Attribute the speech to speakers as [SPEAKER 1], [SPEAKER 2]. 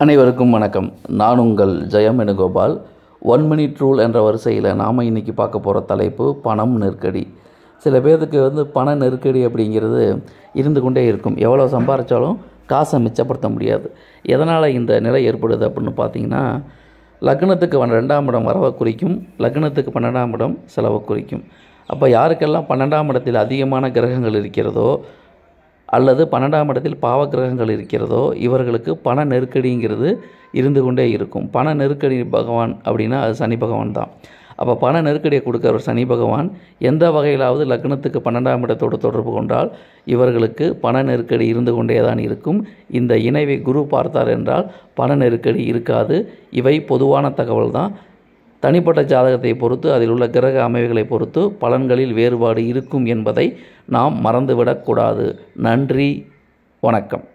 [SPEAKER 1] அனைவருக்கும் வணக்கம் நான் உங்கள் Jayam Venugopal one minute rule என்ற வரிசையில் நாம் இன்றைக்கி பார்க்க போகிற தலைப்பு பணம் நெருக்கடி சில பேர்த்துக்கு வந்து பண நெருக்கடி அப்படிங்கிறது இருந்து கொண்டே இருக்கும் எவ்வளோ சம்பாதிச்சாலும் காசை மிச்சப்படுத்த முடியாது எதனால் இந்த நிலை ஏற்படுது அப்படின்னு பார்த்தீங்கன்னா லக்னத்துக்கு வ- ரெண்டாம் இடம் வரவை குறிக்கும் லக்னத்துக்கு பன்னெண்டாம் இடம் செலவை குறிக்கும் அப்போ யாருக்கெல்லாம் பன்னெண்டாம் இடத்தில் அதிகமான கிரகங்கள் இருக்கிறதோ அல்லது பன்னெண்டாம் இடத்தில் பாவ கிரகங்கள் இருக்கிறதோ இவர்களுக்கு பண நெருக்கடிங்கிறது இருந்து கொண்டே இருக்கும் பண நெருக்கடி பகவான் அப்படின்னா அது சனி பகவான் தான் அப்போ பண நெருக்கடியை கொடுக்குறவர் சனி பகவான் எந்த வகையிலாவது லக்னத்துக்கு பன்னெண்டாம் இடத்தோடு தொடர்பு கொண்டால் இவர்களுக்கு பண நெருக்கடி இருந்து கொண்டே தான் இருக்கும் இந்த இணைவை குரு பார்த்தார் என்றால் பண நெருக்கடி இருக்காது இவை பொதுவான தகவல் தான் தனிப்பட்ட ஜாதகத்தை பொறுத்து அதில் உள்ள கிரக அமைவுகளை பொறுத்து பலன்களில் வேறுபாடு இருக்கும் என்பதை நாம் மறந்துவிடக்கூடாது நன்றி வணக்கம்